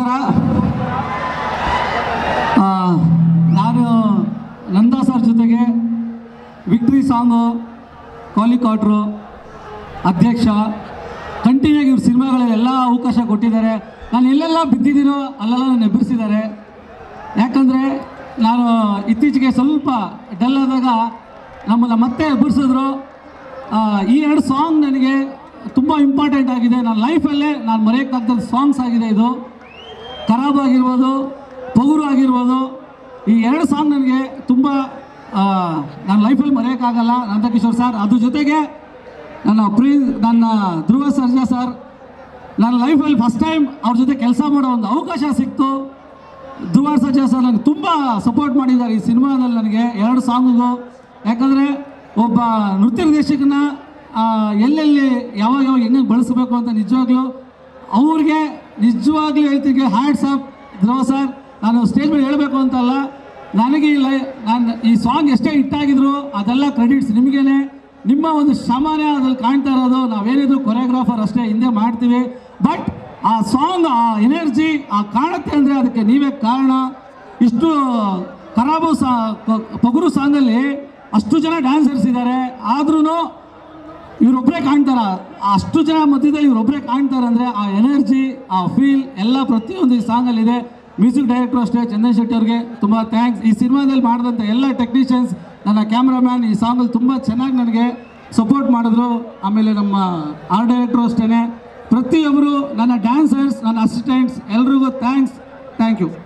ನಮಸ್ಕಾರ ಆ, ನಾನು ನಂದಾ ಸರ್ ಜೊತೆಗೆ ವಿಕ್ಟ್ರಿ ಸಾಂಗು ಕಾಲಿಕಾಟ್ರು ಅಧ್ಯಕ್ಷ ಕಂಟಿನ್ಯೂ ಆಗಿ ಇವ್ರ ಸಿನಿಮಾಗಳಲ್ಲಿ ಎಲ್ಲ ಅವಕಾಶ ಕೊಟ್ಟಿದ್ದಾರೆ ನಾನು ಎಲ್ಲೆಲ್ಲ ಬಿದ್ದಿದ್ದೀನೋ ಅಲ್ಲೆಲ್ಲ ನನ್ನ ಎಬ್ಬರಿಸಿದ್ದಾರೆ ಯಾಕಂದರೆ ನಾನು ಇತ್ತೀಚೆಗೆ ಸ್ವಲ್ಪ ಡಲ್ ಆದಾಗ ನಮ್ಮನ್ನು ಮತ್ತೆ ಎಬ್ಬರಿಸಿದ್ರು ಆ, ಈ ಎರಡು ಸಾಂಗ್ ನನಗೆ ತುಂಬ ಇಂಪಾರ್ಟೆಂಟ್ ಆಗಿದೆ ನನ್ನ ಲೈಫಲ್ಲೇ ನಾನು ಮರೆಯೋಕ್ಕಾಗ್ತದ ಸಾಂಗ್ಸ್ ಆಗಿದೆ ಇದು ಖರಾಬ್ ಆಗಿರ್ಬೋದು ಪಗುರು ಆಗಿರ್ಬೋದು ಈ ಎರಡು ಸಾಂಗ್ ನನಗೆ ತುಂಬ ನನ್ನ ಲೈಫಲ್ಲಿ ಮರೆಯೋಕ್ಕಾಗಲ್ಲ ನಂದಕಿಶೋರ್ ಸರ್ ಅದ್ರ ಜೊತೆಗೆ ನನ್ನ ಪ್ರೀ ನನ್ನ ಧ್ರುವ ಸರ್ಜಾ ಸರ್ ನನ್ನ ಲೈಫಲ್ಲಿ ಫಸ್ಟ್ ಟೈಮ್ ಅವ್ರ ಜೊತೆ ಕೆಲಸ ಮಾಡೋ ಒಂದು ಅವಕಾಶ ಸಿಕ್ತು ಧ್ರುವ ಸರ್ಜಾ ಸರ್ ನನಗೆ ತುಂಬ ಸಪೋರ್ಟ್ ಮಾಡಿದ್ದಾರೆ ಈ ಸಿನಿಮಾದಲ್ಲಿ ನನಗೆ ಎರಡು ಸಾಂಗಿಗೂ ಯಾಕಂದರೆ ಒಬ್ಬ ನೃತ್ಯ ನಿರ್ದೇಶಕನ ಆ, ಎಲ್ಲೆಲ್ಲಿ ಯಾವಾಗ ಯಾವಾಗ ಹೆಂಗೆ ಬಳಸಬೇಕು ಅಂತ ನಿಜವಾಗ್ಲೂ ಅವ್ರಿಗೆ ನಿಜವಾಗ್ಲೂ ಹೇಳ್ತೀನಿ ಹ್ಯಾಟ್ಸ್ ಅಪ್ ಧ್ರುವ ಸರ್ ನಾನು ಸ್ಟೇಜ್ ಮೇಲೆ ಹೇಳಬೇಕು ಅಂತಲ್ಲ ನನಗೆ ಈ ಲೈ ನಾನು ಈ ಸಾಂಗ್ ಎಷ್ಟೇ ಹಿಟ್ಟಾಗಿದ್ರು ಅದೆಲ್ಲ ಕ್ರೆಡಿಟ್ಸ್ ನಿಮಗೇನೆ ನಿಮ್ಮ ಒಂದು ಶ್ರಮನೇ ಅದ್ರಲ್ಲಿ ಕಾಣ್ತಾ ಇರೋದು ನಾವೇನಿದ್ರು ಕೊರಿಯೋಗ್ರಾಫರ್ ಅಷ್ಟೇ ಹಿಂದೆ ಮಾಡ್ತೀವಿ ಬಟ್ ಆ ಸಾಂಗ್ ಆ ಎನರ್ಜಿ ಆ ಕಾಣುತ್ತೆ ಅಂದರೆ ಅದಕ್ಕೆ ನೀವೇ ಕಾರಣ ಇಷ್ಟು ಖರಾಬು ಸಾ ಪ- ಪಗುರು ಸಾಂಗಲ್ಲಿ ಅಷ್ಟು ಜನ ಡ್ಯಾನ್ಸರ್ಸ್ ಇದ್ದಾರೆ ಆದ್ರೂ ಇವರೊಬ್ಬರೇ ಕಾಣ್ತಾರ ಅಷ್ಟು ಜನ ಮಧ್ಯದಲ್ಲಿ ಇವರೊಬ್ಬರೇ ಕಾಣ್ತಾರೆ ಅಂದರೆ ಆ ಎನರ್ಜಿ ಆ ಫೀಲ್ ಎಲ್ಲ ಪ್ರತಿಯೊಂದು ಈ ಸಾಂಗಲ್ಲಿದೆ ಮ್ಯೂಸಿಕ್ ಡೈರೆಕ್ಟರ್ ಅಷ್ಟೇ ಚಂದನ್ ಶೆಟ್ಟಿ ಅವ್ರಿಗೆ ತುಂಬ ಥ್ಯಾಂಕ್ಸ್ ಈ ಸಿನಿಮಾದಲ್ಲಿ ಮಾಡಿದಂಥ ಎಲ್ಲ ಟೆಕ್ನಿಷಿಯನ್ಸ್ ನನ್ನ ಕ್ಯಾಮ್ರಾಮ್ಯಾನ್ ಈ ಸಾಂಗಲ್ಲಿ ತುಂಬ ಚೆನ್ನಾಗಿ ನನಗೆ ಸಪೋರ್ಟ್ ಮಾಡಿದ್ರು ಆಮೇಲೆ ನಮ್ಮ ಆರ್ಟ್ ಡೈರೆಕ್ಟ್ರು ಅಷ್ಟೇ ಪ್ರತಿಯೊಬ್ಬರು ನನ್ನ ಡ್ಯಾನ್ಸರ್ಸ್ ನನ್ನ ಅಸಿಸ್ಟೆಂಟ್ಸ್ ಎಲ್ರಿಗೂ ಥ್ಯಾಂಕ್ಸ್ ಥ್ಯಾಂಕ್ ಯು